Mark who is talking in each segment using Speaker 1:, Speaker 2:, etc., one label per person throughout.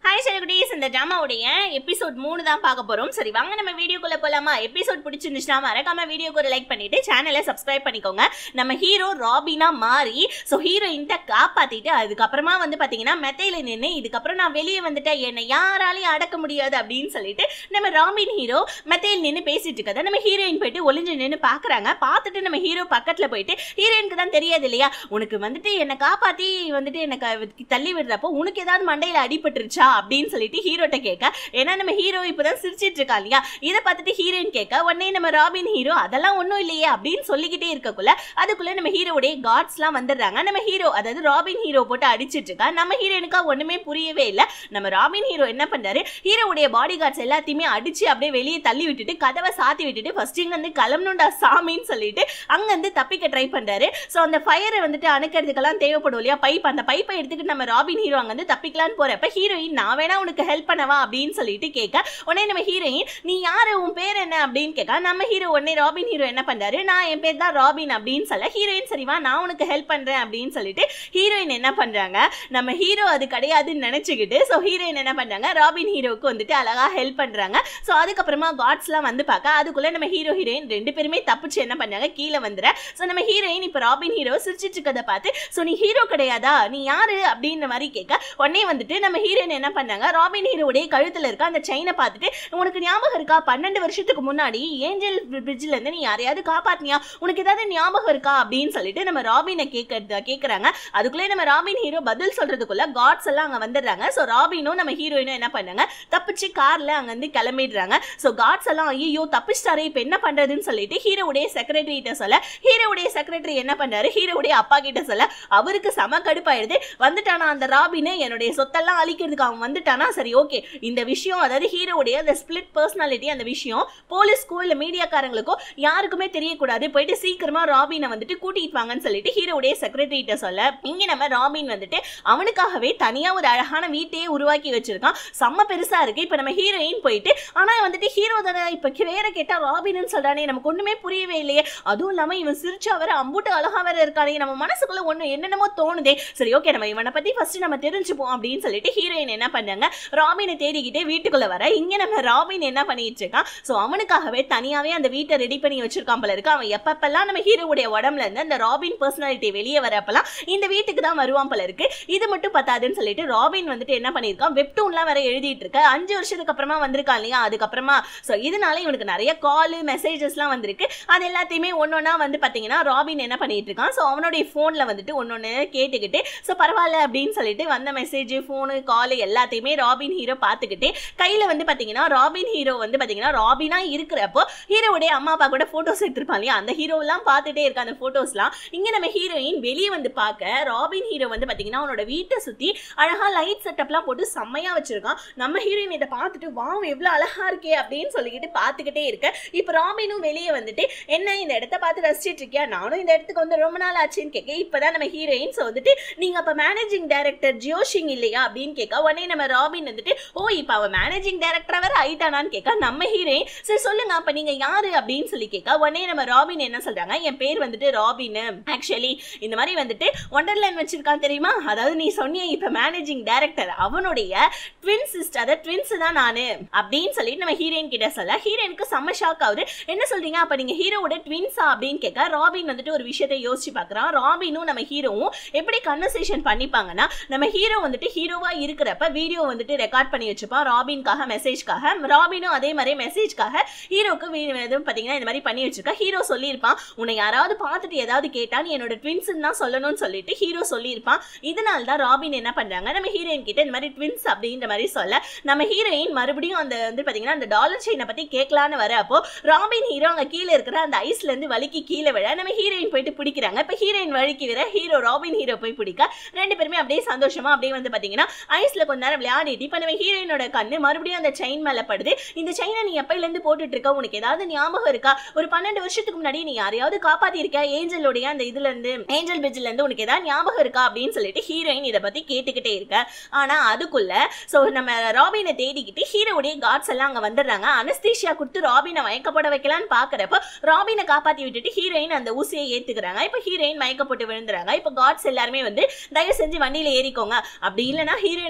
Speaker 1: hi celebrities இந்த ட்ராமாவுடைய episode மூணு தான் பார்க்க போறோம் சரி வாங்க நம்ம வீடியோக்குள்ள போலாமா எபிசோட் பிடிச்சிருந்துச்சுன்னா மறக்காம வீடியோக்கு ஒரு லைக் பண்ணிட்டு சேனலை சப்ஸ்கிரைப் பண்ணிக்கோங்க நம்ம ஹீரோ ராபினா மாறி ஸோ ஹீரோயின்ட்ட காப்பாத்திட்டு அதுக்கப்புறமா வந்து பாத்தீங்கன்னா மெத்தையில நின்று இதுக்கப்புறம் நான் வெளியே வந்துட்டேன் என்னை யாராலையும் அடக்க முடியாது அப்படின்னு சொல்லிட்டு நம்ம ராபின் ஹீரோ மெத்தையில் நின்று பேசிட்டு இருக்கதை நம்ம ஹீரோயின் போயிட்டு ஒளிஞ்சு நின்று பாக்குறாங்க பார்த்துட்டு நம்ம ஹீரோ பக்கத்துல போயிட்டு ஹீரோயினுக்கு தான் தெரியாது இல்லையா உனக்கு வந்துட்டு என்னை காப்பாத்தி வந்துட்டு எனக்கு தள்ளி விடுறப்போ உனக்கு ஏதாவது மண்டையில அடிபட்டுருச்சா அப்படின்னு சொல்லிட்டு ஹீரோட்ட கேட்க ஏன்னா நம்ம ஹீரோ இப்பதான் சிரிச்சிட்டு இருக்கா இல்லையா இதை பார்த்துட்டு ஹீரோயின் கேட்க உடனே நம்ம ராபின் ஹீரோ அதெல்லாம் ஒன்றும் இல்லையே அப்படின்னு சொல்லிக்கிட்டே இருக்கக்குள்ள அதுக்குள்ள நம்ம ஹீரோடைய காட்ஸ்லாம் வந்துடுறாங்க நம்ம ஹீரோ அதாவது ராபின் ஹீரோ போட்டு அடிச்சிட்டு இருக்கா நம்ம ஹீரோயினுக்கா ஒண்ணுமே புரியவே இல்லை நம்ம ராபின் ஹீரோ என்ன பண்றாரு ஹீரோவுடைய பாடி கார்ட்ஸ் எல்லாத்தையுமே அடிச்சு அப்படியே வெளியே தள்ளி விட்டுட்டு கதவை சாத்தி விட்டுட்டு ஃபர்ஸ்ட் இங்க வந்து கிளம்பணும்டா சாமின்னு சொல்லிட்டு அங்கிருந்து தப்பிக்க ட்ரை பண்றாரு ஸோ அந்த ஃபயரை வந்துட்டு அணைக்கிறதுக்கெல்லாம் தேவைப்படும் இல்லையா பைப் அந்த பைப்பை எடுத்துக்கிட்டு நம்ம ராபின் ஹீரோ அங்க வந்து தப்பிக்கலான்னு போறப்ப ஹீரோயின் நான் வேணா உனக்கு ஹெல்ப் பண்ணவா அப்படின்னு சொல்லிட்டு கேட்க உடனே நம்ம ஹீரோயின் நீ யாரு உன் பேர் என்ன அப்படின்னு கேட்க நம்ம ஹீரோ உடனே ராபின் ஹீரோ என்ன பண்றாரு நான் என் பேர் தான் ராபின் அப்படின்னு சொல்ல ஹீரோயின் சரிவா நான் உனக்கு ஹெல்ப் பண்றேன் அப்படின்னு சொல்லிட்டு ஹீரோயின் என்ன பண்றாங்க நம்ம ஹீரோ அது கிடையாதுன்னு நினைச்சுக்கிட்டு ஸோ ஹீரோயின் என்ன பண்றாங்க ராபின் ஹீரோவுக்கு வந்துட்டு அழகா ஹெல்ப் பண்றாங்க ஸோ அதுக்கப்புறமா காட்ஸ்லாம் வந்து பார்க்க அதுக்குள்ள நம்ம ஹீரோ ஹீரோயின் ரெண்டு பேருமே தப்பிச்சு என்ன பண்ணாங்க கீழே வந்துற ஸோ நம்ம ஹீரோயின் இப்போ ராபின் ஹீரோ சிரிச்சிட்டு இருக்கதை பார்த்து ஸோ நீ ஹீரோ கிடையாதா நீ யாரு அப்படின்ற மாதிரி கேட்க உடனே வந்துட்டு நம்ம ஹீரோயின் என்ன பண்ணாங்க ராபின் ஹீரோடைய கழுத்துல இருக்க அந்த செயினை பார்த்துட்டு உனக்கு ஞாபகம் இருக்கா பன்னெண்டு வருஷத்துக்கு முன்னாடி ஏஞ்சல் பிரிட்ஜ்ல இருந்து நீ யாரையாவது காப்பாத்தினியா உனக்கு ஏதாவது ஞாபகம் இருக்கா அப்படின்னு சொல்லிட்டு நம்ம ராபினை கேட்கறத கேட்கறாங்க அதுக்குள்ளே நம்ம ராபின் ஹீரோ பதில் சொல்றதுக்குள்ள காட்ஸ் எல்லாம் அங்க வந்துடுறாங்க ஸோ ராபினும் நம்ம ஹீரோயினும் என்ன பண்ணாங்க தப்பிச்சு கார்ல அங்க வந்து கிளம்பிடுறாங்க ஸோ காட்ஸ் எல்லாம் ஐயோ தப்பிச்சிட்டாரே இப்போ என்ன பண்றதுன்னு சொல்லிட்டு ஹீரோவுடைய செக்ரட்டரி கிட்ட சொல்ல ஹீரோவுடைய செக்ரட்டரி என்ன பண்ணாரு ஹீரோவுடைய அப்பா கிட்ட சொல்ல அவருக்கு செம கடுப்பாயிடுது வந்துட்டானா அந்த ராபின் என்னுடைய சொத்தெல்லாம் அழிக்கிறதுக்கு அவன் வந்துட்டானா சரி ஓகே இந்த விஷயம் அதாவது ஹீரோவுடைய அந்த ஸ்பிளிட் பர்சனாலிட்டி அந்த விஷயம் போலீஸ்க்கோ இல்லை மீடியாக்காரங்களுக்கோ யாருக்குமே தெரியக்கூடாது போயிட்டு சீக்கிரமா ராபினை வந்துட்டு கூட்டிட்டு வாங்கன்னு சொல்லிட்டு ஹீரோவுடைய செக்ரட்டரி கிட்ட சொல்ல இங்க நம்ம ராபின் வந்துட்டு அவனுக்காகவே தனியா ஒரு அழகான வீட்டையே உருவாக்கி வச்சிருக்கான் செம்ம பெருசா இருக்கு இப்போ நம்ம ஹீரோயின் போயிட்டு ஆனா வந்துட்டு ஹீரோ தானே இப்ப வேற கேட்டா ராபின்னு சொல்றானே நமக்கு ஒண்ணுமே புரியவே இல்லையே அதுவும் இல்லாம இவன் சிரிச்சா வேற அம்புட்டு அழகா வேற இருக்கானே நம்ம மனசுக்குள்ள ஒண்ணு என்னென்னமோ தோணுதே சரி ஓகே நம்ம இவனை பத்தி ஃபர்ஸ்ட் நம்ம தெரிஞ்சுப்போம் அப்படின்னு சொல்லிட்டு ஹீரோயின் என்ன பண்ணாங்க ராபினை தேடிக்கிட்டே வீட்டுக்குள்ள வர இங்க நம்ம ராபின் என்ன பண்ணிட்டு இருக்கான் ஸோ அவனுக்காகவே தனியாவே அந்த வீட்டை ரெடி பண்ணி வச்சிருக்கான் போல இருக்கு அவன் எப்பப்பெல்லாம் நம்ம ஹீரோவுடைய உடம்புல இருந்து அந்த ராபின் பர்சனாலிட்டி வெளியே வரப்பெல்லாம் இந்த வீட்டுக்கு தான் வருவான் போல இருக்கு இது மட்டும் பத்தாதுன்னு சொல்லிட்டு ராபின் வந்துட்டு என்ன பண்ணியிருக்கான் வெப்டூன்லாம் வேற எழுதிட்டு இருக்க அஞ்சு வருஷத்துக்கு அப்புறமா வந்திருக்கான் இல்லையா அதுக்கப்புறமா ஸோ இதனால இவனுக்கு நிறைய கால் மெசேஜஸ்லாம் வந்திருக்கு அது எல்லாத்தையுமே ஒன்னொன்னா வந்து பார்த்தீங்கன்னா ராபின் என்ன பண்ணிட்டு இருக்கான் ஸோ அவனுடைய ஃபோனில் வந்துட்டு ஒன்னொன்று கேட்டுக்கிட்டு ஸோ பரவாயில்ல அப்படின்னு சொல்லிட்டு வந்த மெசேஜ் ஃபோனு கால் எல்லாத்தையுமே ராபின் ஹீரோ பார்த்துக்கிட்டே கையில் வந்து பார்த்தீங்கன்னா ராபின் ஹீரோ வந்து பார்த்தீங்கன்னா ராபினா இருக்கிறப்போ ஹீரோவுடைய அம்மா அப்பா கூட ஃபோட்டோஸ் எடுத்திருப்பான் இல்லையா அந்த ஹீரோலாம் பார்த்துட்டே இருக்க அந்த ஃபோட்டோஸ்லாம் இங்கே நம்ம ஹீரோயின் வெளியே வந்து பார்க்க ராபின் ஹீரோ வந்து பார்த்தீங்கன்னா அவனோட வீட்டை சுற்றி அழகாக லைட் செட்டப்லாம் போட்டு செம்மையாக வச்சிருக்கான் நம்ம ஹீரோயின் இதை பார்த்துட்டு வாவ் எவ்வளோ அழகா இருக்கே அப்படின்னு சொல்லிக்கிட்டு பார்த்துக்கிட்டே இருக்க இப்போ ராபினும் வெளியே வந்துட்டு என்ன இந்த இடத்த பார்த்து ரசிச்சிட்டு இருக்கியா நானும் இந்த இடத்துக்கு வந்து ரொம்ப நாள் ஆச்சுன்னு கேட்க இப்போதான் நம்ம ஹீரோயின்ஸ் வந்துட்டு நீங்க அப்போ மேனேஜிங் டைரக்டர் ஜியோஷிங் இல்லையா அப்படின்னு கேட்க உடனே நம்ம ராபின் வந்துட்டு ஓ இப்போ அவன் மேனேஜிங் டைரக்டரா வேற ஆயிட்டானான்னு கேட்க நம்ம ஹீரோயின் சரி சொல்லுங்க அப்ப நீங்க யாரு அப்படின்னு சொல்லி கேட்க உடனே நம்ம ராபின் என்ன சொல்றாங்க என் பேர் வந்துட்டு ராபின் ஆக்சுவலி இந்த மாதிரி வந்துட்டு ஒண்டர்லேண்ட் வச்சிருக்கான் தெரியுமா அதாவது நீ சொன்னிய இப்ப மேனேஜிங் டைரக்டர் அவனுடைய ட்வின் சிஸ்டர் அதாவது ட்வின்ஸ் தான் நானு அப்படின்னு சொல்லிட்டு நம்ம ஹீரோயின் கிட்ட சொல்ல ஹீரோயினுக்கு செம்ம ஷாக் ஆகுது என்ன சொல்றீங்க அப்ப நீங்க ஹீரோவோட ட்வின்ஸா அப்படின்னு கேட்க ராபின் வந்துட்டு ஒரு விஷயத்தை யோசிச்சு பார்க்கறான் ராபினும் நம்ம ஹீரோவும் எப்படி கன்வர்சேஷன் பண்ணிப்பாங்கன்னா நம்ம ஹீரோ வந்துட்டு ஹீரோவா இருக்கிறப்ப வீடியோ வந்துட்டு ரெக்கார்ட் பண்ணி வச்சுப்பான் ராபின்காக மெசேஜ்காக ராபினும் அதே மாதிரி மெசேஜ்காக ஹீரோக்கு எதுவும் பார்த்தீங்கன்னா இந்த மாதிரி பண்ணி வச்சிருக்கா ஹீரோ சொல்லியிருப்பான் உன்னை யாராவது பார்த்துட்டு ஏதாவது கேட்டா நீ என்னோட ட்வின்ஸ் தான் சொல்லணும்னு சொல்லிட்டு ஹீரோ சொல்லியிருப்பான் இதனால தான் ராபின் என்ன பண்றாங்க நம்ம ஹீரோயின் கிட்ட இந்த மாதிரி ட்வின்ஸ் அப்படின்ற மாதிரி சொல்ல நம்ம ஹீரோயின் மறுபடியும் அந்த வந்து பாத்தீங்கன்னா அந்த டாலர் செயினை பத்தி கேட்கலான்னு வர அப்போ ராபின் ஹீரோ அங்க கீழே இருக்கிற அந்த ஐஸ்ல இருந்து வலிக்கு கீழே விழ நம்ம ஹீரோயின் போயிட்டு பிடிக்கிறாங்க இப்ப ஹீரோயின் வழிக்கு விட ஹீரோ ராபின் ஹீரோ போய் பிடிக்க ரெண்டு பேருமே அப்படியே சந்தோஷமா அப்படியே வந்து பாத்தீங்கன்னா ஐஸ்ல கொஞ்ச நேரம் விளையாடிட்டு இப்ப நம்ம ஹீரோயினோட கண்ணு மறுபடியும் அந்த செயின் மேல படுது இந்த செயினை நீ எப்பையில இருந்து போட்டுட்டு இருக்க உனக்கு ஏதாவது ஞாபகம் இருக்கா ஒரு பன்னெண்டு வருஷத்துக்கு முன்னாடி நீ யாரையாவது காப்பாத்தி இருக்க ஏஞ்சலோடைய அந்த இதுல இருந்து ஏஞ்சல் பிரிட்ஜ்ல இருந்து உனக்கு ஏதாவது ஞாபகம் இருக்கா அப்படின்னு சொல்லிட்டு ஹீரோயின் இதை பத்தி கேட்டுக்கிட்டே இருக்க ஆனா அதுக்குள்ள சோ நம்ம ராபினை தேடிக்கிட்டு ஹீரோடைய காட்ஸ் எல்லாம் அங்க வந்துடுறாங்க அனஸ்தீஷியா கொடுத்து ராபினை மயக்கப்பட வைக்கலான்னு பாக்குறப்ப ராபினை காப்பாத்தி விட்டுட்டு ஹீரோயின் அந்த ஊசியை ஏத்துக்கிறாங்க இப்ப ஹீரோயின் மயக்கப்பட்டு விழுந்துறாங்க இப்ப காட்ஸ் எல்லாருமே வந்து தயவு செஞ்சு வண்டியில ஏறிக்கோங்க அப்படி இல்லைன்னா ஹீரோயினுக்கும் உங்களுக்கு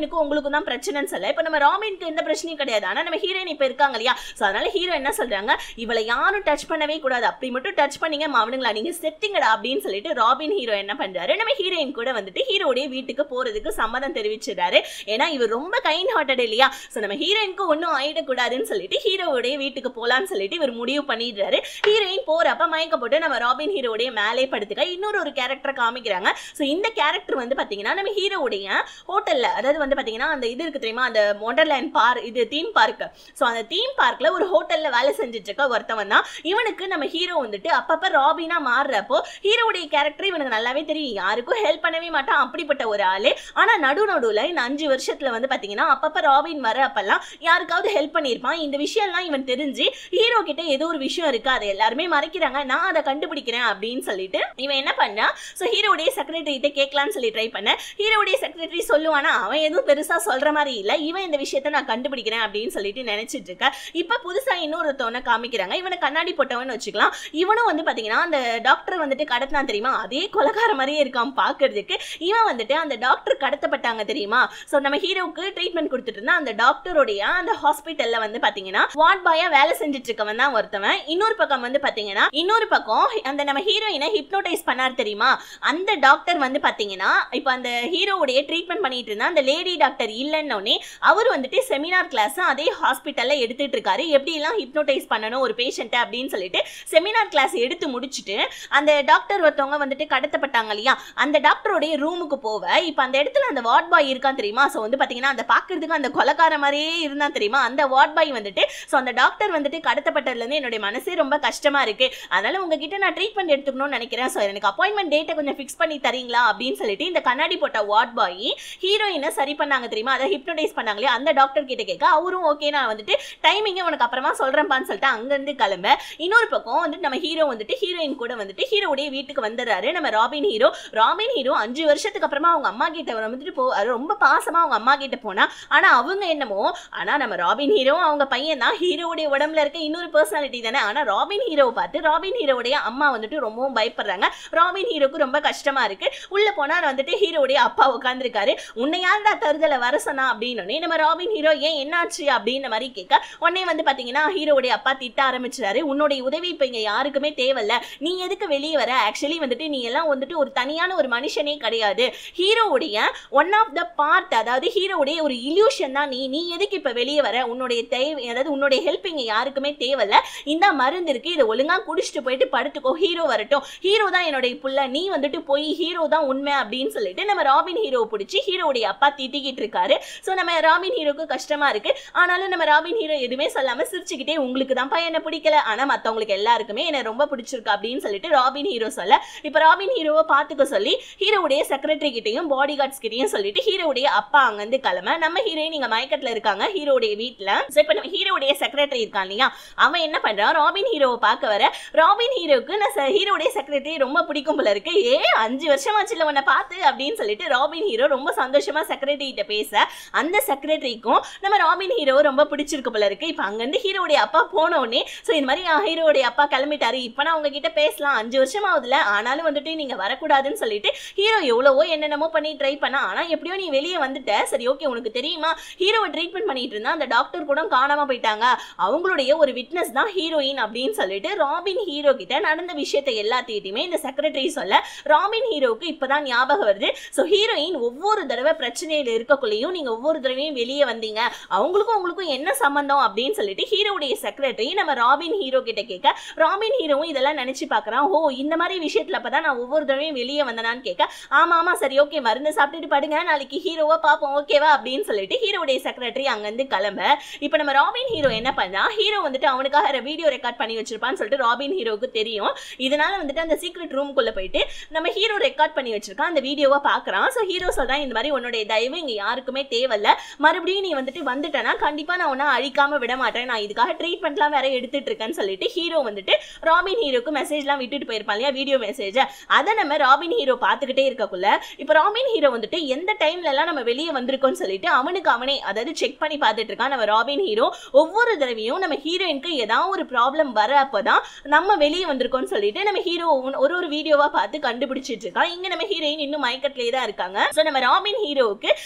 Speaker 1: அவங்களுக்கும் தான் பிரச்சனைன்னு சொல்ல இப்ப நம்ம ராபினுக்கு எந்த பிரச்சனையும் கிடையாது ஆனா நம்ம ஹீரோயின் இப்ப இருக்காங்க இல்லையா சோ அதனால ஹீரோ என்ன சொல்றாங்க இவளை யாரும் டச் பண்ணவே கூடாது அப்படி மட்டும் டச் பண்ணீங்க அவனுங்களா நீங்க செத்துங்கடா அப்படின்னு சொல்லிட்டு ராபின் ஹீரோ என்ன பண்றாரு நம்ம ஹீரோயின் கூட வந்துட்டு ஹீரோடைய வீட்டுக்கு போறதுக்கு சம்மதம் தெரிவிச்சிடாரு ஏன்னா இவர் ரொம்ப கைண்ட் ஹார்ட்டட் இல்லையா சோ நம்ம ஹீரோயினுக்கு ஒன்றும் ஆயிடக்கூடாதுன்னு சொல்லிட்டு ஹீரோவுடைய வீட்டுக்கு போலான்னு சொல்லிட்டு இவர் முடிவு பண்ணிடுறாரு ஹீரோயின் போறப்ப மயக்க போட்டு நம்ம ராபின் ஹீரோடைய மேலே படுத்துக்க இன்னொரு ஒரு கேரக்டரை காமிக்கிறாங்க ஸோ இந்த கேரக்டர் வந்து பாத்தீங்கன்னா நம்ம ஹீரோவுடைய ஹோட்டல்ல அதாவது வந்து பாத்தீங்கன்னா அந்த இது இருக்கு தெரியுமா அந்த ஒண்டர்லேண்ட் பார் இது தீம் பார்க் ஸோ அந்த தீம் பார்க்ல ஒரு ஹோட்டல்ல வேலை செஞ்சுட்டு இருக்க ஒருத்தவன் தான் இவனுக்கு நம்ம ஹீரோ வந்துட்டு அப்பப்ப ராபினா மாறுறப்போ ஹீரோவுடைய கேரக்டர் இவனுக்கு நல்லாவே தெரியும் யாருக்கும் ஹெல்ப் பண்ணவே மாட்டான் அப்படிப்பட்ட ஒரு ஆளு ஆனா நடு நடுவுல இந்த அஞ்சு வருஷத்துல வந்து பாத்தீங்கன்னா அப்பப்ப ராபின் வர அப்பெல்லாம் யாருக்காவது ஹெல்ப் பண்ணியிருப்பான் இந்த விஷயம்லாம் இவன் தெரிஞ்சு ஹீரோ கிட்ட ஏதோ ஒரு விஷயம் இருக்கு அதை எல்லாருமே மறைக்கிறாங்க நான் அதை கண்டுபிடிக்கிறேன் அப்படின்னு சொல்லிட்டு இவன் என்ன பண்ணா ஸோ ஹீரோடைய செக்ரட்டரி கிட்ட கேட்கலான்னு சொல்லி ட்ரை பண்ண ஹீரோடைய செக்ரட்டரி சொல்லுவானா அவன் எதுவும் பெருசா சொல்ற மாதிரி இல்ல இவன் இந்த விஷயத்த நான் கண்டுபிடிக்கிறேன் அப்படின்னு சொல்லிட்டு நினைச்சிட்டு இருக்க இப்ப புதுசா இன்னொருத்தவனை காமிக்கிறாங்க இவனை கண்ணாடி போட்டவன்னு வச்சுக்கலாம் இவனும் வந்து பாத்தீங்கன்னா அந்த டாக்டர் வந்துட்டு கடத்தினா தெரியுமா அதே கொலகார மாதிரியே இருக்கான் பாக்குறதுக்கு இவன் வந்துட்டு அந்த டாக்டர் கடத்தப்பட்டாங்க தெரியுமா சோ நம்ம ஹீரோவுக்கு ட்ரீட்மெண்ட் கொடுத்துட்டு இருந்தா அந்த டாக்டருடைய அந்த ஹாஸ்பிட்டல்ல வந்து பாத்தீங்கன்னா வார்ட் பாயா வேலை செஞ்சுட்டு இருக்கவன் தான் ஒருத்தவன் இன்னொரு பக்கம் வந்து பாத்தீங்கன்னா இன்னொரு பக்கம் அந்த நம்ம ஹீரோயினை ஹிப்னோடைஸ் பண்ணார் தெரியுமா அந்த டாக்டர் வந்து பாத்தீங்கன்னா இப்போ அந்த ஹீரோவுடைய ட்ரீட்மெண்ட் பண்ணிட்டு இருந்தா அந்த லேடி டாக்டர் இல்லைன்னொடனே அவர் வந்துட்டு செமினார் கிளாஸ் அதே ஹாஸ்பிட்டல்ல எடுத்துட்டு இருக்காரு எப்படி எல்லாம் ஹிப்னோடைஸ் பண்ணணும் ஒரு பேஷண்ட்டை அப்படின்னு சொல்லிட்டு செமினார் கிளாஸ் எடுத்து முடிச்சுட்டு அந்த டாக்டர் ஒருத்தவங்க வந்துட்டு கடத்தப்பட்டாங்க இல்லையா அந்த டாக்டருடைய ரூமுக்கு போவ இப்ப அந்த இடத்துல அந்த வார்ட் பாய் இருக்கான் தெரியுமா சோ வந்து பாத்தீங்கன்னா அந்த பாக்குறதுக்கு அந்த கொலக்கார மாதிரியே இருந்தான் தெரியுமா அந்த வார்ட் பாய் வந்துட்டு சோ அந்த டாக்டர் வந்துட்டு கடத்தப்பட்டதுல இருந்து என்னுடைய மனசே ரொம்ப கஷ்டமா இருக்கு அதனால உங்ககிட்ட நான் ட்ரீட்மெண்ட் எடுத்துக்கணும்னு நினைக்கிறேன் ஸோ எனக்கு அப்பாயின்மெண்ட் டேட்டை கொஞ்சம் ஃபிக்ஸ் பண்ணி தரீங்களா அப்படின்னு சொல்லிட்டு இந்த கண்ணாடி போட்ட வார்ட் பாய் ஹீரோயினை சரி பண்ணாங்க தெரியுமா அதை ஹிப்னோடைஸ் பண்ணாங்களே அந்த டாக்டர் கிட்ட கேட்க அவரும் ஓகே நான் வந்துட்டு டைமிங்கை உனக்கு அப்புறமா சொல்றேன்ப்பான்னு சொல்லிட்டு அங்கிருந்து கிளம்ப இன்னொரு பக்கம் வந்துட்டு நம்ம ஹீரோ வந்துட்டு ஹீரோயின் கூட வந்துட்டு ஹீரோடைய வீட்டுக்கு வந்துடுறாரு நம்ம ராபின் ஹீரோ ராபின் ஹீரோ அஞ்சு வருஷத்துக்கு அப்புறமா அவங்க அம்மா கிட்ட வந்துட்டு போ அது ரொம்ப பாசமா அவங்க அம்மா கிட்ட போனா ஆனா அவங்க என்னமோ ஆனா நம்ம ராபின் ஹீரோ அவங்க பையன் தான் ஹீரோவுடைய உடம்புல இருக்க இன்னொரு பர்சனாலிட்டி தானே ஆனா ராபின் ஹீரோவை பார்த்து ராபின் ஹீரோவுடைய அம்மா வந்துட்டு ரொம்பவும் பயப்படுறாங்க ராபின் ஹீரோக்கு ரொம்ப கஷ்டமா இருக்கு உள்ள போனா வந்துட்டு ஹீரோவுடைய அப்பா உட்காந்துருக்காரு உன்னை யாருடா தருதல வர சொன்னா அப்படின்னு நம்ம ராபின் ஹீரோ ஏன் என்னாச்சு அப்படின்ற மாதிரி கேட்க உடனே வந்து பாத்தீங்கன்னா ஹீரோவுடைய அப்பா திட்ட ஆரம்பிச்சாரு உன்னுடைய உதவி இப்ப இங்க யாருக்குமே தேவையில்ல நீ எதுக்கு வெளியே வர ஆக்சுவலி வந்துட்டு நீ எல்லாம் வந்துட்டு ஒரு தனியான ஒரு மனுஷனே கிடையாது ஹீரோவுடைய ஒன் ஆஃப் த பார்ட் அதாவது ஹீரோவுடைய ஒரு இல்யூஷன் தான் நீ நீ எதுக்கு இப்ப வெளியே வர உன்னுடைய தேவை அதாவது உன்னுடைய ஹெல்ப் இங்க யாருக்குமே தேவையில்ல இந்த மருந்து இருக்கு இதை ஒழுங்கா குடிச்சிட்டு போயிட்டு படுத்துக்கோ ஹீரோ வரட்டும் ஹீரோ தான் என்னுடைய புள்ள நீ வந்துட்டு போய் ஹீரோ தான் உண்மை அப்படின்னு சொல்லிட்டு நம்ம ராபின் ஹீரோ பிடிச்சி ஹீரோவுடைய அப்பா திட்டிக்கிட்டு இருக்காரு ஸோ நம்ம ராபின் ஹீரோக்கு கஷ்டமா இருக்கு ஆனாலும் நம்ம ராபின் ஹீரோ எதுவுமே சொல்லாம சிரிச்சுக்கிட்டே உங்களுக்கு தான் என்ன பிடிக்கல ஆனா மத்தவங்களுக்கு எல்லாருக்குமே என்ன ரொம்ப பிடிச்சிருக்கு அப்படின்னு சொல்லிட்டு ராபின் ஹீரோ சொல்ல இப்ப ராபின் ஹீரோவை பாத்துக்க சொல்லி ஹீரோவுடைய செக்ரட்டரி கிட்டயும் பாடி கார்ட்ஸ் கிட்டயும் சொல்லிட்டு ஹீரோவுடைய அப்பா அங்கிருந்து கிளம்ப நம்ம ஹீரோயின் இங்க மயக்கத்துல இருக்காங்க ஹீரோவுடைய வீட்டுல ஸோ இப்ப நம்ம ஹீரோவுடைய செக்ரட்டரி இருக்கான் இல்லையா அவன் என்ன பண்றான் ராபின் ஹீரோவை பார்க்க வர ராபின் ஹீரோவுக்கு நான் செ- ஹீரோவுடைய செக்ரட்டரி ரொம்ப பிடிக்கும் போல இருக்கு ஏ அஞ்சு வருஷமாச்சுல உன்னை பார்த்து அப்படின்னு சொல்லிட்டு ராபின் ஹீரோ ரொம்ப சந்தோஷமா செக்ரட்டரி கிட்ட பேச அந்த செக்ரட்டரிக்கும் நம்ம ராபின் ஹீரோ ரொம்ப பிடிச்சிருக்கு போல இருக்கு இப்போ அங்கேருந்து ஹீரோடைய அப்பா போன உடனே ஸோ இந்த மாதிரி ஆ, ஹீரோடைய அப்பா கிளம்பிட்டாரு இப்போ நான் உங்ககிட்ட பேசலாம் அஞ்சு வருஷம் ஆகுதுல ஆனாலும் வந்துட்டு நீங்க வரக்கூடாதுன்னு சொல்லிட்டு ஹீரோ எவ்வளவோ என்னென்னமோ பண்ணி ட்ரை பண்ணா ஆனா எப்படியோ நீ வெளியே வந்துட்ட சரி ஓகே உனக்கு தெரியுமா ஹீரோவை ட்ரீட்மெண்ட் பண்ணிட்டு இருந்தா அந்த டாக்டர் கூட காணாம போயிட்டாங்க அவங்களுடைய ஒரு விட்னஸ் தான் ஹீரோயின் அப்படின்னு சொல்லிட்டு ராபின் ஹீரோ கிட்ட நடந்த விஷயத்தை எல்லாத்தையுமே இந்த செக்ரட்டரி சொல்ல ராபின் ஹீரோவுக்கு இப்பதான் ஞாபகம் வருது ஸோ ஹீரோயின் ஒவ்வொரு தடவை பிரச்சனையில இருக்கக்குள்ளேயும் நீங்க ஒவ்வொரு தடவையும் வெளியே வந்தீங்க அவங்களுக்கும் உங்களுக்கும் என்ன சம்பந்தம் அப்படின்னு சொல்லிட்டு ஹீரோவுடைய செக்ரட்டரி நம்ம ராபின் ஹீரோ கிட்ட கேட்க ராபின் ஹீரோவும் இதெல்லாம் நினைச்சு பார்க்கறான் ஓ இந்த மாதிரி விஷயத்துல அப்பதான் நான் ஒவ்வொரு தடவையும் வெளியே வந்தனான்னு கேட்க ஆமா ஆமா சரி ஓகே மருந்து சாப்பிட்டுட்டு படுங்க நாளைக்கு ஹீரோவா பார்ப்போம் ஓகேவா அப்படின்னு சொல்லிட்டு ஹீரோவுடைய செக்ரட்டரி அங்கிருந்து கிளம்ப இப்போ நம்ம ராபின் ஹீரோ என்ன பண்ணா ஹீரோ வந்துட்டு அவனுக்காக வீடியோ ரெக்கார்ட் பண்ணி வச்சிருப்பான்னு சொல்லிட்டு ராபின் ஹீரோவுக்கு தெரியும் இதனால வந்துட்டு அந்த சீக்ரெட் ரூம்குள்ள போயிட்டு நம்ம ஹீரோ ரெக்கார்ட் பண்ணி வச்சிருக்கான் அந்த வீடியோவை பார்க்கறான் ஸோ ஹீரோ சொல்றான் இந்த மாதிரி உன்னுடைய தயவு இங்க யாருக்குமே தேவையில்ல மறுபடியும் நீ வந்துட்டு வந்துட்டனா கண்டிப்பா நான் உன்னை அழிக்காம விட மாட்டேன் நான் இதுக்காக ட்ரீட்மெண்ட்லாம் வேற எடுத்துட்டு இருக்கேன்னு சொல்லிட்டு ஹீரோ வந்துட்டு ராபின் ஹீரோக்கு மெசேஜ்லாம் விட்டுட்டு போயிருப்பான் இல்லையா வீடியோ மெசேஜ் அதை நம்ம ராபின் ஹீரோ பார்த்துக்கிட்டே இருக்கக்குள்ள இப்போ ராபின் ஹீரோ வந்துட்டு எந்த டைம்ல எல்லாம் நம்ம வெளியே வந்திருக்கோம்னு சொல்லிட்டு அவனுக்கு அவனே அதாவது செக் பண்ணி பார்த்துட்டு இருக்கான் நம்ம ராபின் ஹீரோ ஒவ்வொரு தடவையும் நம்ம ஹீரோயினுக்கு ஏதாவது ஒரு ப்ராப்ளம் வர அப்பதான் நம்ம வெளியே வந்திருக்கோம்னு சொல்லிட்டு நம்ம ஹீரோ ஒரு ஒரு வீடியோவா பார்த்து கண்டுபிடிச்சிட்டு இருக்கான் இங்க நம்ம ஹீரோயின் இன்னும் மயக்கத்திலே தான் இருக்காங்க ஸோ நம்ம ராபின் ஹீரோவுக்கு ஸோ அப்போ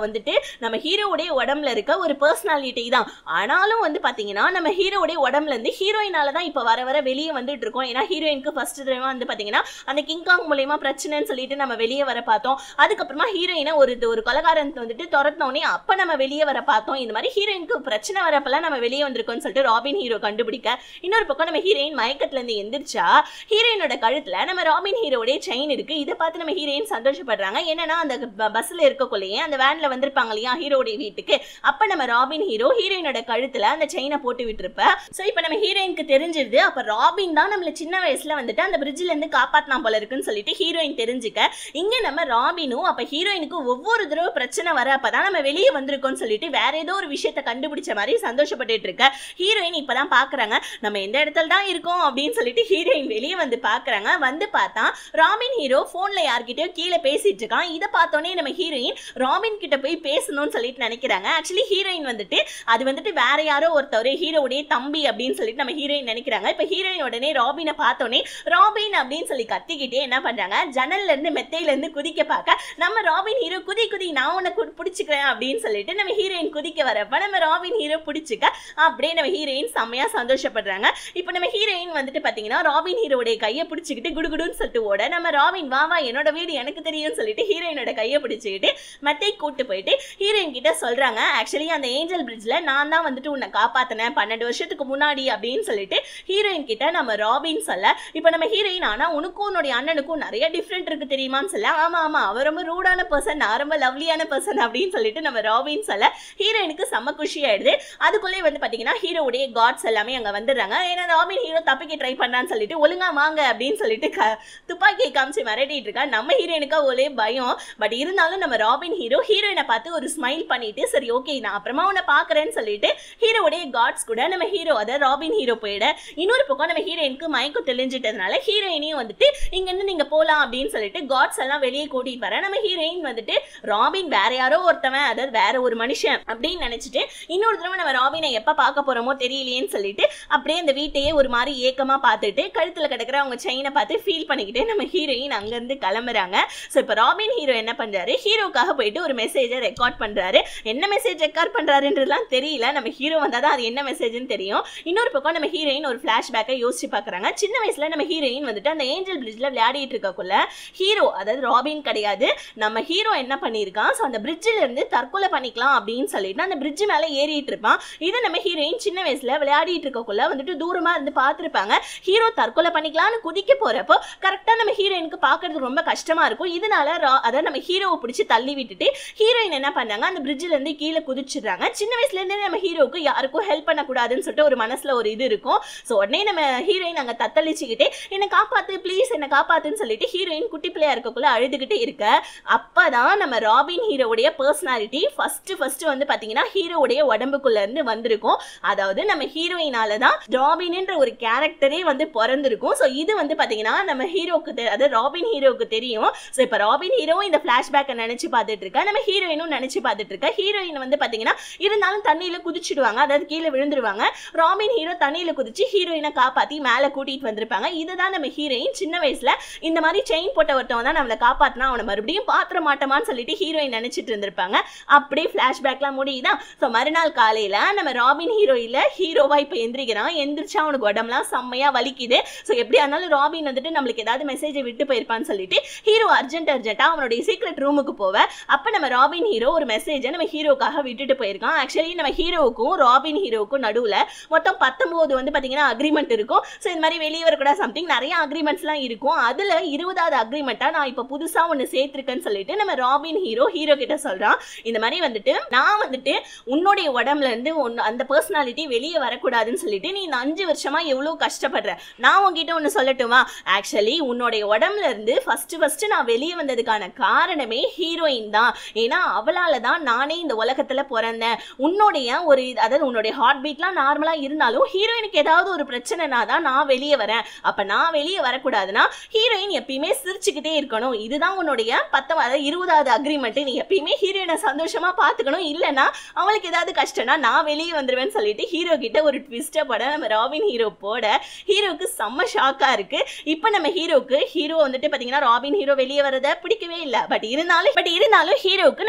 Speaker 1: வந்துட்டு நம்ம ஹீரோவுடைய உடம்புல இருக்க ஒரு பர்சனாலிட்டி தான் ஆனாலும் வந்து பாத்தீங்கன்னா நம்ம ஹீரோவுடைய உடம்புல இருந்து ஹீரோயினால தான் இப்போ வர வர வெளியே வந்துட்டு இருக்கோம் ஏன்னா ஹீரோயினுக்கு ஃபர்ஸ்ட் தடவை வந்து பாத்தீங்கன்னா அந்த கிங்காங் மூலியமா பிரச்சனைன்னு சொல்லிட்டு நம்ம வெளியே வர பார்த்தோம் அதுக்கப்புறமா ஹீரோயினை ஒரு ஒரு கொலகாரன் வந்துட்டு துரத்தினோடனே அப்ப நம்ம வெளியே வர பார்த்தோம் இந்த மாதிரி ஹீரோயினுக்கு பிரச்சனை வரப்பெல்லாம் நம்ம வெளியே வந்திருக்கோம்னு சொல்லிட்டு ராபின் ஹீரோ கண்டுபிடிக்க இன்னொரு பக்கம் நம்ம ஹீரோயின் மயக்கத்துல இருந்து எந்திரிச்சா ஹீரோயினோட கழுத்துல நம்ம ராபின் ஹீரோடைய செயின் இருக்கு இதை பார்த்து நம்ம ஹீரோயின் சந்தோஷப்படுறாங்க என்னன்னா அந்த ப- பஸ்ல இருக்கக்குள்ளேயே அந்த வேன்ல வந்திருப்பாங்க இல்லையா ஹீரோடைய வீட்டுக்கு அப்ப நம்ம ராபின் ஹீரோ ஹீரோயினோட கழுத்துல அந்த செயினை போட்டு விட்டுருப்ப சோ இப்போ நம்ம ஹீரோயினுக்கு தெரிஞ்சிருது அப்ப ராபின் தான் நம்மள சின்ன வயசுல வந்துட்டு அந்த பிரிட்ஜ்ல இருந்து காப்பாத்தினா போல இருக்குன்னு சொல்லிட்டு ஹீரோயின் தெரிஞ்சுக்க இங்க நம்ம ராபினும் அப்ப ஹீரோயினுக்கு ஒவ்வொரு தடவை பிரச்சனை வர அப்பதான் நம்ம வெளியே வந்திருக்கோம்னு சொல்லிட்டு வேற ஏதோ ஒரு விஷயத்த கண்டுபிடிச்ச மாதிரி சந்தோஷப்பட்டுட்டு இருக்க ஹீரோயின் இப்பதான் பாக்குறாங்க நம்ம எந்த இடத்துல தான் இருக்கோம் அப்படின்னு சொல்லிட்டு ஹீரோயின் வெளியே வந்து பாக்குறாங்க வந்து பார்த்தா ராபின் ஹீரோ போன்ல யார்கிட்டயோ கீழே பேசிட்டு இருக்கான் இதை பார்த்தோன்னே நம்ம ஹீரோயின் ராபின் கிட்ட போய் பேசணும்னு சொல்லிட்டு நினைக்கிறாங்க ஆக்சுவலி ஹீரோயின் வந்துட்டு அது வந்துட்டு வேற யாரோ ஒருத்தவர் ஹீரோவுடைய தம்பி அப்படின்னு சொல்லிட்டு நம்ம ஹீரோயின் நினைக்கிறாங்க இப்ப ஹீரோயின் உடனே ராபினை பார்த்தோன்னே ராபின் அப்படின்னு சொல்லி கத்திக்கிட்டே என்ன பண்றாங்க ஜன்னல்ல இருந்து மெத்தையில இருந்து குதிக்க பார்க்க நம்ம ராபின் ஹீரோ குதி குதி நான் உன்னை கு- பிடிச்சுக்கிறேன் அப்படின்னு சொல்லிட்டு நம்ம ஹீரோயின் குதிக்க வரப்ப நம்ம ராபின் ஹீரோ பிடிச்சிக்க அப்படியே நம்ம ஹீரோயின் செம்மையா சந்தோஷப்படுறாங்க இப்போ நம்ம ஹீரோயின் வந்துட்டு பாத்தீங்கன்னா ராபின் ஹீரோடைய கையை பிடிச்சிக்கிட்டு குடுகுடுன்னு சொல்லிட்டு ஓட நம்ம ராபின் வா வா என்னோட வீடு எனக்கு தெரியும்னு சொல்லிட்டு ஹீரோயினோட கையை பிடிச்சிக்கிட்டு மெத்தை கூட்டு போயிட்டு ஹீரோயின் கிட்ட சொல்றாங்க ஆக்சுவலி அந்த ஏஞ்சல் பிரிட்ஜ்ல நான் தான் வந்துட்டு உன்னை காப்பாத்தினேன் பன்னெண்டு வருஷத்துக்கு முன்னாடி அப்படின்னு சொல்லிட்டு ஹீரோயின் கிட்ட நம்ம ராபின் சொல்ல இப்போ நம்ம ஹீரோயின் ஆனா உனக்கும் உன்னுடைய அண்ணனுக்கும் நிறைய டிஃப்ரெண்ட் இருக்கு தெரியுமான்னு சொல்ல ஆமா ஆமா அவர் ரொம்ப ரூடான பர்சன் நான் ரொம்ப லவ்லியான பர்சன் அப்படின்னு சொல்லிட்டு நம்ம ராபின் சொல்ல ஹீரோயினுக்கு செம்ம குஷி ஆயிடுது அதுக்குள்ளே வந்து பாத்தீங்கன்னா ஹீரோவுடைய காட்ஸ் எல்லாமே அங்க வந்துடுறாங்க ஏன்னா ராபின் ஹீரோ தப்பிக்க ட்ரை பண்ணான்னு சொல்லிட்டு ஒழுங்கா வாங்க அப்படின்னு சொல்லிட்டு க- துப்பாக்கியை காமிச்சு மிரட்டிட்டு இருக்கா நம்ம ஹீரோயினுக்கு ஒரே பயம் பட் இருந்தாலும் நம்ம ராபின் ஹீரோ ஹீரோயினை பார்த்து ஒரு ஸ்மைல் பண்ணிட்டு சரி ஓகே நான் அப்புறமா உன்னை பாக்குறேன்னு சொல்லிட்டு ஹீரோவுடைய காட்ஸ் கூட நம்ம ஹீரோ அதை ராபின் ஹீரோ போயிட இன்னொரு பக்கம் நம்ம ஹீரோயினுக்கு மயக்கம் தெளிஞ்சிட்டதுனால ஹீரோயினையும் வந்துட்டு இங்க இருந்து நீங்க போலாம் அப்படின்னு சொல்லிட்டு காட்ஸ் எல்லாம் வெளியே கூட்டிட்டு வர நம்ம ஹீரோயின் வந்துட்டு ராபின் வேற யாரோ ஒருத்தவன் அதாவது வேற ஒரு மனுஷன் அப்படின்னு நினைச்சிட்டு இன்னொரு தடவை நம்ம ராபினை எப்ப பார்க்க போறோமோ தெரியலையேன்னு சொல்லிட்டு அப்படியே அந்த வீட்டையே ஒரு மாதிரி ஏக்கமா பார்த்துட்டு கழுத்துல கிடக்குற அவங்க செயினை பார்த்து ஃபீல் பண்ணிக்கிட்டு நம்ம ஹீரோயின் அங்கிருந்து கிளம்புறாங்க ஸோ இப்போ ராபின் ஹீரோ என்ன பண்றாரு ஹீரோக்காக போயிட்டு ஒரு மெசேஜை ரெக்கார்ட் பண்றாரு என்ன மெசேஜ் ரெக்கார்ட் பண்றாருன்றதுலாம் தெரியல நம்ம ஹீரோ வந்தாதான் அது என்ன மெசேஜ்னு தெரியும் இன்னொரு பக்கம் நம்ம ஹீரோயின் ஒரு ஃபிளாஷ்பேக்கை யோசிச்சு பார்க்கறாங்க சின்ன வயசுல நம்ம ஹீரோயின் வந்துட்டு அந்த ஏஞ்சல் பிரிட்ஜ்ல விளையாடிட்டு இருக்கக்குள்ள ஹீரோ அதாவது ராபின் கிடையாது நம்ம ஹீரோ என்ன பண்ணியிருக்கான் ஸோ அந்த பிரிட்ஜில் இருந்து தற்கொலை பண்ணிக்கலாம் அப்படின்னு சொல்லிட்டு அந்த பிரிட்ஜ் மேலே ஏறிட்டு இருப்பான் இதை நம்ம ஹீரோயின் சின்ன வயசுல விளையாடிட்டு இருக்கக்குள்ள வந்துட்டு தூரமா இருந்து பார்த்துருப்பாங்க ஹீரோ தற்கொலை பண்ணிக்கலாம்னு குதிக்க போறப்போ கரெக்டாக நம்ம ஹீரோயினுக்கு பார்க்கறது ரொம்ப கஷ்டமா இருக்கும் இதனால ரா- அதாவது நம்ம ஹீரோவை பிடிச்சி தள்ளி விட்டுட்டு ஹீரோயின் என்ன பண்ணாங்க அந்த பிரிட்ஜில் இருந்து கீழே குதிச்சிடுறாங்க சின்ன வயசுல இருந்தே நம்ம ஹீரோவுக்கு யாருக்கும் ஹெல்ப் பண்ணக்கூடாதுன்னு சொல்லிட்டு ஒரு மனசுல ஒரு இது இருக்கும் ஸோ உடனே நம்ம ஹீரோயின் அங்கே தத்தளிச்சுக்கிட்டே என்னை காப்பாத்து ப்ளீஸ் என்னை காப்பாத்துன்னு சொல்லிட்டு ஹீரோயின் குட்டி பிள்ளையா இருக்கக்குள்ள அழுதுகிட்டே இருக்க அப்பதான் நம்ம ராபின் ஹீரோவுடைய பர்சனாலிட்டி ஃபர்ஸ்ட் ஃபர்ஸ்ட் வந்து பாத்தீங்கன்னா ஹீரோவுடைய உடம்புக்குள்ள இருந்து வந்திருக்கும் அதாவது நம்ம ஹீரோயினால தான் ராபின்ன்ற ஒரு கேரக்டரே வந்து பிறந்திருக்கும் ஸோ இது வந்து பாத்தீங்கன்னா நம்ம ஹீரோக்கு தெ- அதாவது ராபின் ஹீரோவுக்கு தெரியும் ஸோ இப்போ ராபின் ஹீரோவும் இந்த ஃபிளாஷ்பேக்கை நினைச்சு பார்த்துட்டு இருக்கா நம்ம ஹீரோயினும் நினைச்சு பார்த்துட்டு இருக்கா ஹீரோயின் வந்து பாத்தீங்கன்னா இருந்தாலும் தண்ணியில குதிச்சிடுவாங்க அதாவது கீழே விழுந்துருவாங்க ராபின் ஹீரோ தண்ணியில குதிச்சு ஹீரோயினை காப்பாத்தி மேலே கூட்டிட்டு வந்திருப்பாங்க இதுதான் நம்ம ஹீரோயின் சின்ன வயசுல இந்த மாதிரி செயின் போட்ட ஒருத்தவன் தான் நம்மளை காப்பாத்தினா அவனை மறுபடியும் பாத்திர மாட்டோமான்னு சொல்லிட்டு ஹீரோயின் நினைச்சிட்டு இருந்திருப்பாங்க அப்படியே ஃபிளாஷ்பேக்லாம் முடியுதா ஸோ மறுநாள் காலையில நம்ம ராபின் ஹீரோ இல்ல ஹீரோவா இப்போ எந்திரிக்கிறான் எந்திரிச்சா அவனுக்கு உடம்புலாம் செம்மையா வலிக்குது ஸோ எப்படியா இருந்தாலும் ராபின் வந்துட்டு நம்மளுக்கு ஏதாவது மெசேஜை விட்டு போயிருப்பான்னு சொல்லிட்டு ஹீரோ அர்ஜென்ட் அர்ஜென்ட்டா அவனுடைய சீக்ரெட் ரூமுக்கு போவ அப்ப நம்ம ராபின் ஹீரோ ஒரு மெசேஜை நம்ம ஹீரோக்காக விட்டுட்டு போயிருக்கான் ஆக்சுவலி நம்ம ஹீரோவுக்கும் ராபின் ஹீரோவுக்கும் நடுவுல மொத்தம் பத்தொன்பது வந்து பாத்தீங்கன்னா அக்ரிமெண்ட் இருக்கும் ஸோ இந்த மாதிரி வெளியே வரக்கூடாது சம்திங் நிறைய அக்ரிமெண்ட்ஸ்லாம் இருக்கும் அதுல இருபதாவது அக்ரிமெண்ட்டா நான் இப்போ புதுசா ஒன்று சேர்த்திருக்கேன்னு சொல்லிட்டு நம்ம ராபின் ஹீரோ ஹீரோ கிட்ட சொல்றான் இந்த மாதிரி வந்துட்டு நான் வந்துட்டு உன்னுடைய உடம்புல இருந்து ஒன்னு அந்த பர்சனாலிட்டி வெளியே வரக்கூடாதுன்னு சொல்லிட்டு நீ இந்த அஞ்சு வருஷமா எவ்வளோ கஷ்டப்படுற நான் உன்கிட்ட ஒன்று சொல்லட்டுமா ஆக்சுவலி உன்னுடைய உடம்புல இருந்து ஃபர்ஸ்ட் ஃபர்ஸ்ட் நான் வெளியே வந்ததுக்கான காரணமே ஹீரோயின் தான் ஏன்னா அவளால தான் நானே இந்த உலகத்துல பிறந்தேன் உன்னுடைய ஒரு இது- அதாவது உன்னுடைய ஹார்ட் பீட்லாம் நார்மலா இருந்தாலும் ஹீரோயினுக்கு ஏதாவது ஒரு பிரச்சனைனா தான் நான் வெளியே வரேன் அப்ப நான் வெளியே வரக்கூடாதுன்னா ஹீரோயின் எப்பயுமே சிரிச்சுக்கிட்டே இருக்கணும் இதுதான் உன்னுடைய பத்தம் அதாவது இருபதாவது அக்ரிமெண்ட் நீ எப்பயுமே ஹீரோயினை சந்தோஷமா பாத்துக்கணும் இல்லைன்னா அவளுக்கு ஏதாவது கஷ்டம்னா நான் வெளியே வந்துருவேன்னு சொல்லிட்டு ஹீரோ கிட்ட ஒரு ட்விஸ்டை பட நம்ம ராபின் ஹீரோ போட ஹீரோக்கு செம்ம ஷாக்கா இருக்கு இப்போ நம்ம ஹீரோக்கு ஹீரோ வந்துட்டு பாத்தீங்கன்னா ராபின் ஹீரோ வெளியே வரத பிடிக்கவே இல்லை பட் இருந்தாலும் பட் இருந்தாலும் ஹீரோவுக்கு நம்ம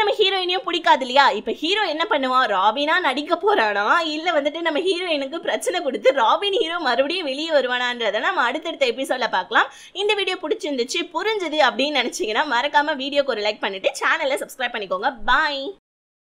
Speaker 1: நம்ம ஹீரோயினையும் பிடிக்காது இல்லையா இப்ப ஹீரோ என்ன பண்ணுவான் ராபினா நடிக்க போறானா இல்ல வந்துட்டு நம்ம ஹீரோயினுக்கு பிரச்சனை கொடுத்து ராபின் ஹீரோ மறுபடியும் வெளியே வருவானான்றதை நம்ம அடுத்தடுத்த எபிசோட்ல பார்க்கலாம் இந்த வீடியோ பிடிச்சிருந்துச்சு புரிஞ்சுது அப்படின்னு நினைச்சீங்கன்னா மறக்காம வீடியோக்கு ஒரு லைக் பண்ணிட்டு சேனலை சப்ஸ்கிரைப் பண்ணிக்கோங்க பாய்